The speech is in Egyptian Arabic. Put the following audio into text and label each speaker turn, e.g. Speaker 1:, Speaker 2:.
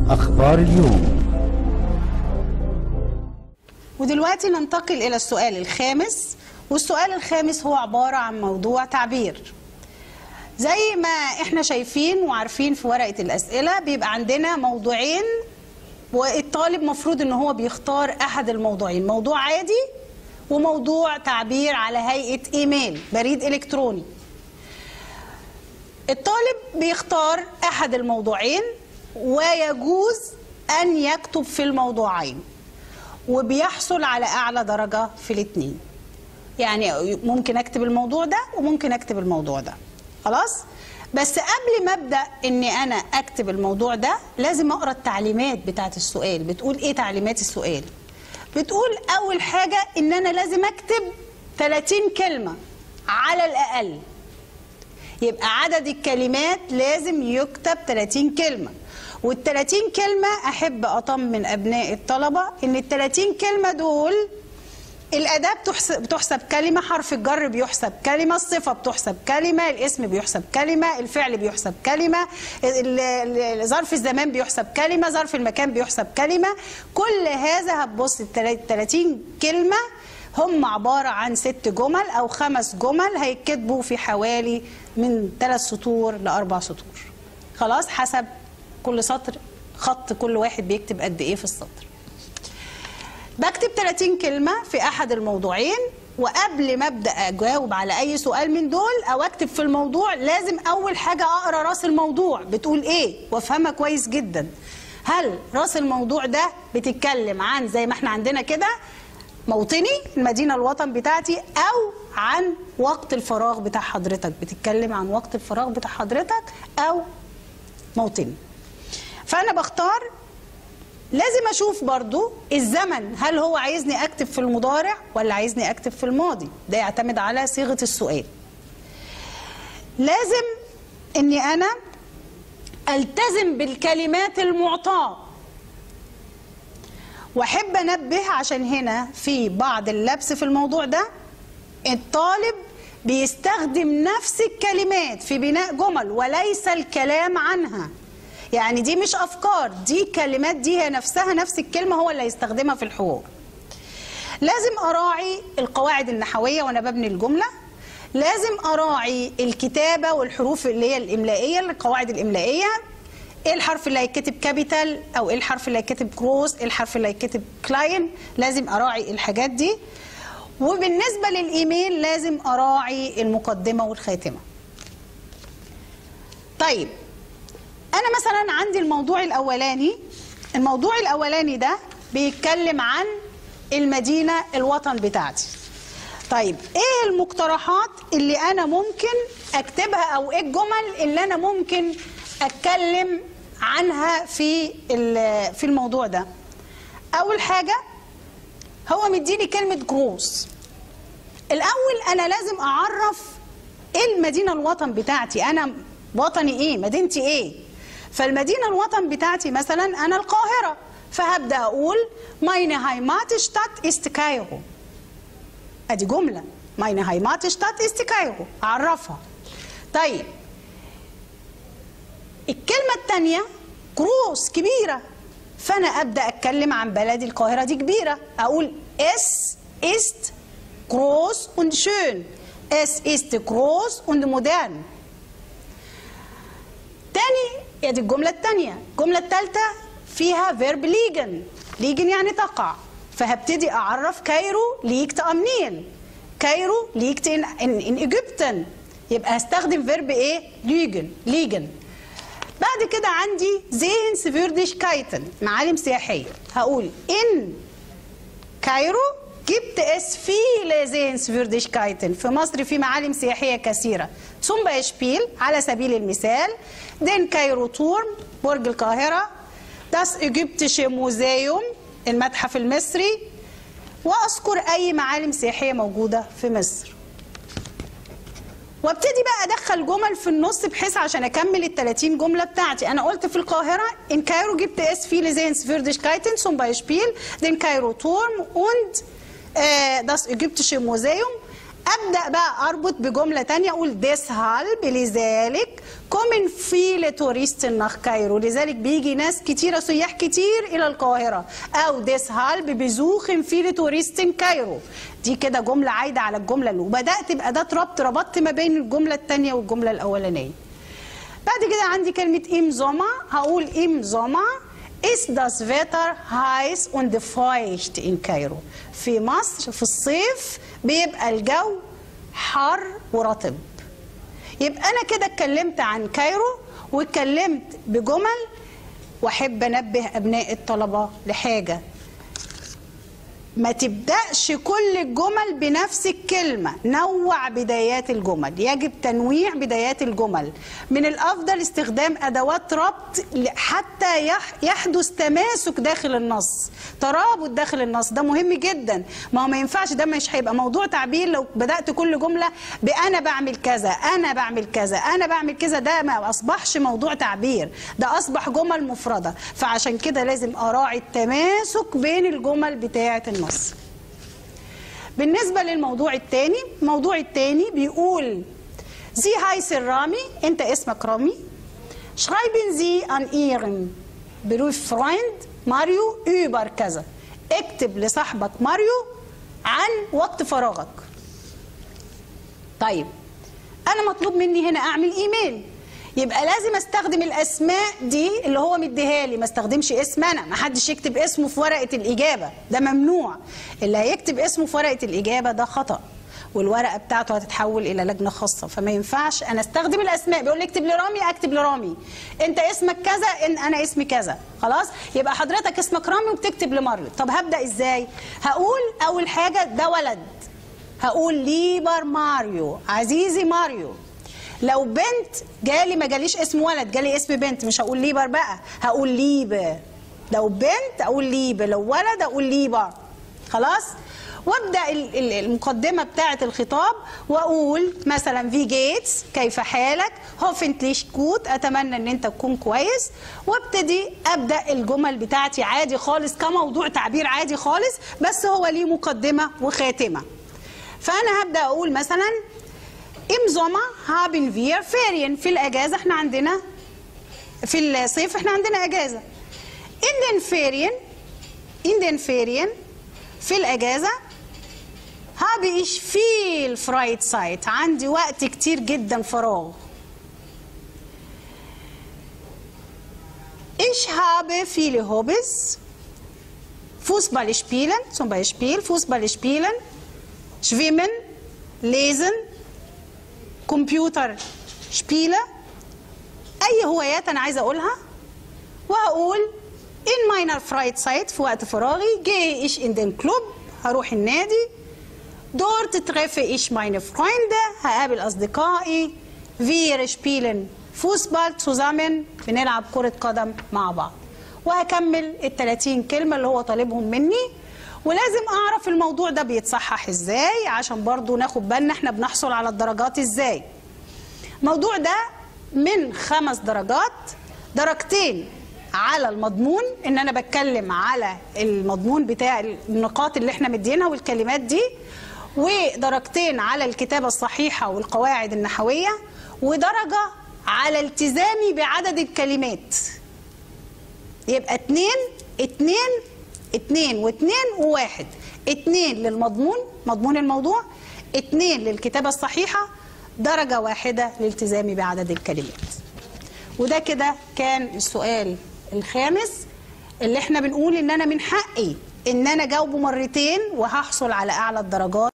Speaker 1: أخبار اليوم
Speaker 2: ودلوقتي ننتقل إلى السؤال الخامس والسؤال الخامس هو عبارة عن موضوع تعبير زي ما احنا شايفين وعارفين في ورقة الأسئلة بيبقى عندنا موضوعين والطالب مفروض ان هو بيختار احد الموضوعين موضوع عادي وموضوع تعبير على هيئة ايميل بريد الكتروني الطالب بيختار احد الموضوعين ويجوز ان يكتب في الموضوعين وبيحصل على اعلى درجة في الاثنين يعني ممكن اكتب الموضوع ده وممكن اكتب الموضوع ده خلاص بس قبل ما ابدا اني انا اكتب الموضوع ده لازم اقرا التعليمات بتاعه السؤال بتقول ايه تعليمات السؤال بتقول اول حاجه ان انا لازم اكتب 30 كلمه على الاقل يبقى عدد الكلمات لازم يكتب 30 كلمه وال 30 كلمه احب اطمن ابناء الطلبه ان ال 30 كلمه دول الأداة بتحسب, بتحسب كلمة حرف الجر بيحسب كلمة الصفة بتحسب كلمة الاسم بيحسب كلمة الفعل بيحسب كلمة ال- ال- ظرف الزمان بيحسب كلمة ظرف المكان بيحسب كلمة كل هذا هتبص ال 30 كلمة هم عبارة عن ست جمل أو خمس جمل هيتكتبوا في حوالي من ثلاث سطور لأربع سطور خلاص حسب كل سطر خط كل واحد بيكتب قد إيه في السطر بكتب 30 كلمة في أحد الموضوعين وقبل ما أبدأ أجاوب على أي سؤال من دول أو أكتب في الموضوع لازم أول حاجة أقرأ رأس الموضوع بتقول إيه وأفهمها كويس جدا هل رأس الموضوع ده بتتكلم عن زي ما احنا عندنا كده موطني المدينة الوطن بتاعتي أو عن وقت الفراغ بتاع حضرتك بتتكلم عن وقت الفراغ بتاع حضرتك أو موطني فأنا بختار لازم اشوف برضو الزمن هل هو عايزني اكتب في المضارع ولا عايزني اكتب في الماضي ده يعتمد على صيغه السؤال لازم اني انا التزم بالكلمات المعطاه واحب انبه عشان هنا في بعض اللبس في الموضوع ده الطالب بيستخدم نفس الكلمات في بناء جمل وليس الكلام عنها يعني دي مش افكار دي كلمات دي هي نفسها نفس الكلمه هو اللي هيستخدمها في الحوار لازم اراعي القواعد النحويه وانا ببني الجمله لازم اراعي الكتابه والحروف اللي هي الاملائيه القواعد الاملائيه ايه الحرف اللي هيتكتب كابيتال او ايه الحرف اللي هيتكتب كروس ايه الحرف اللي هيتكتب كلاين لازم اراعي الحاجات دي وبالنسبه للايميل لازم اراعي المقدمه والخاتمه طيب انا مثلا عندي الموضوع الاولاني الموضوع الاولاني ده بيتكلم عن المدينه الوطن بتاعتي طيب ايه المقترحات اللي انا ممكن اكتبها او ايه الجمل اللي انا ممكن اتكلم عنها في ال- في الموضوع ده اول حاجه هو مديني كلمه جروس الاول انا لازم اعرف ايه المدينه الوطن بتاعتي انا وطني ايه مدينتي ايه فالمدينه الوطن بتاعتي مثلا انا القاهره فهبدا اقول meine Heimatstadt ist كايرو ادي جمله meine Heimatstadt ist كايرو اعرفها طيب الكلمه الثانيه كروس كبيره فانا ابدا اتكلم عن بلدي القاهره دي كبيره اقول es ist groß und schön es ist groß und modern تاني هي دي الجملة التانية الجملة التالتة فيها فيرب ليجن ليجن يعني تقع فهبتدي أعرف كايرو ليكت أمنين كايرو ليكت إن, إن, إن إيجيبتن يبقى هستخدم فيرب إيه ليجن ليجن بعد كده عندي زين سفيردشكايتن معالم سياحية هقول إن كايرو gibt es viele Sehenswürdigkeiten في مصر في معالم سياحية كثيرة zum Beispiel على سبيل المثال den كايرو تورم برج القاهرة das ägyptische Museum المتحف المصري وأذكر أي معالم سياحية موجودة في مصر وابتدي بقى ادخل جمل في النص بحيث عشان اكمل ال 30 جمله بتاعتي انا قلت في القاهره in Kairo gibt es viele Sehenswürdigkeiten zum Beispiel den Kairo Turm und äh, das ägyptische Museum ابدا بقى اربط بجمله تانية اقول deshalb لذلك kommen viele Touristen nach كايرو لذلك بيجي ناس كتيره سياح كتير الى القاهره او deshalb besuchen viele Touristen كايرو دي كده جمله عايده على الجمله اللي وبدات باداه ربط ربطت ما بين الجمله الثانيه والجمله الاولانيه بعد كده عندي كلمه im Sommer هقول im Sommer ist das Wetter heiß und feucht in كايرو في مصر في الصيف بيبقى الجو حر ورطب يبقى انا كده اتكلمت عن كايرو واتكلمت بجمل واحب انبه ابناء الطلبه لحاجه ما تبدأش كل الجمل بنفس الكلمة نوع بدايات الجمل يجب تنويع بدايات الجمل من الأفضل استخدام أدوات ربط حتى يح- يحدث تماسك داخل النص ترابط داخل النص ده مهم جدا ما هو ما ينفعش ده مش هيبقى موضوع تعبير لو بدأت كل جملة بأنا بعمل كذا أنا بعمل كذا أنا بعمل كذا ده ما أصبحش موضوع تعبير ده أصبح جمل مفردة فعشان كده لازم أراعي التماسك بين الجمل بتاعة النص بالنسبة للموضوع الثاني الموضوع الثاني بيقول Sie heißen رامي أنت اسمك رامي Schreiben Sie an Ihren Berufsfreund ماريو über كذا اكتب لصاحبك ماريو عن وقت فراغك طيب انا مطلوب مني هنا اعمل ايميل يبقى لازم استخدم الاسماء دي اللي هو مديها لي ما استخدمش اسم انا ما حدش يكتب اسمه في ورقه الاجابه ده ممنوع اللي هيكتب اسمه في ورقه الاجابه ده خطا والورقه بتاعته هتتحول الى لجنه خاصه فما ينفعش انا استخدم الاسماء بيقول لي اكتب لرامي اكتب لرامي انت اسمك كذا ان انا اسمي كذا خلاص يبقى حضرتك اسمك رامي وبتكتب لماريو طب هبدا ازاي هقول اول حاجه ده ولد هقول ليبر ماريو عزيزي ماريو لو بنت جالي ما جاليش اسم ولد جالي اسم بنت مش هقول ليبر بقى هقول ليبه لو بنت اقول ليبه لو ولد اقول ليبر خلاص وابدا ال- ال- المقدمه بتاعه الخطاب واقول مثلا في جيتس كيف حالك هوفنتليش كوت اتمنى ان انت تكون كويس وابتدي ابدا الجمل بتاعتي عادي خالص كموضوع تعبير عادي خالص بس هو ليه مقدمه وخاتمه فانا هبدا اقول مثلا im Sommer haben wir Ferien في الاجازه احنا عندنا في الصيف احنا عندنا اجازه in den Ferien in den Ferien في الاجازه habe ich viel Freizeit عندي وقت كتير جدا فراغ Ich habe viele Hobbys. Fußball spielen, zum Beispiel Fußball spielen, schwimmen, lesen, كمبيوتر شبيلة أي هوايات أنا عايزة أقولها وهقول in meiner Freizeit في وقت فراغي gehe ich in den Club هروح النادي dort treffe ich meine Freunde هقابل أصدقائي wir spielen Fußball zusammen بنلعب كرة قدم مع بعض وهكمل ال 30 كلمة اللي هو طالبهم مني ولازم اعرف الموضوع ده بيتصحح ازاي عشان برضو ناخد بالنا احنا بنحصل على الدرجات ازاي الموضوع ده من خمس درجات درجتين على المضمون ان انا بتكلم على المضمون بتاع النقاط اللي احنا مدينها والكلمات دي ودرجتين على الكتابة الصحيحة والقواعد النحوية ودرجة على التزامي بعدد الكلمات يبقى اتنين اتنين اتنين واتنين وواحد اتنين للمضمون مضمون الموضوع اتنين للكتابة الصحيحة درجة واحدة لالتزامي بعدد الكلمات وده كده كان السؤال الخامس اللي احنا بنقول ان انا من حقي ان انا جاوبه مرتين وهحصل على اعلى الدرجات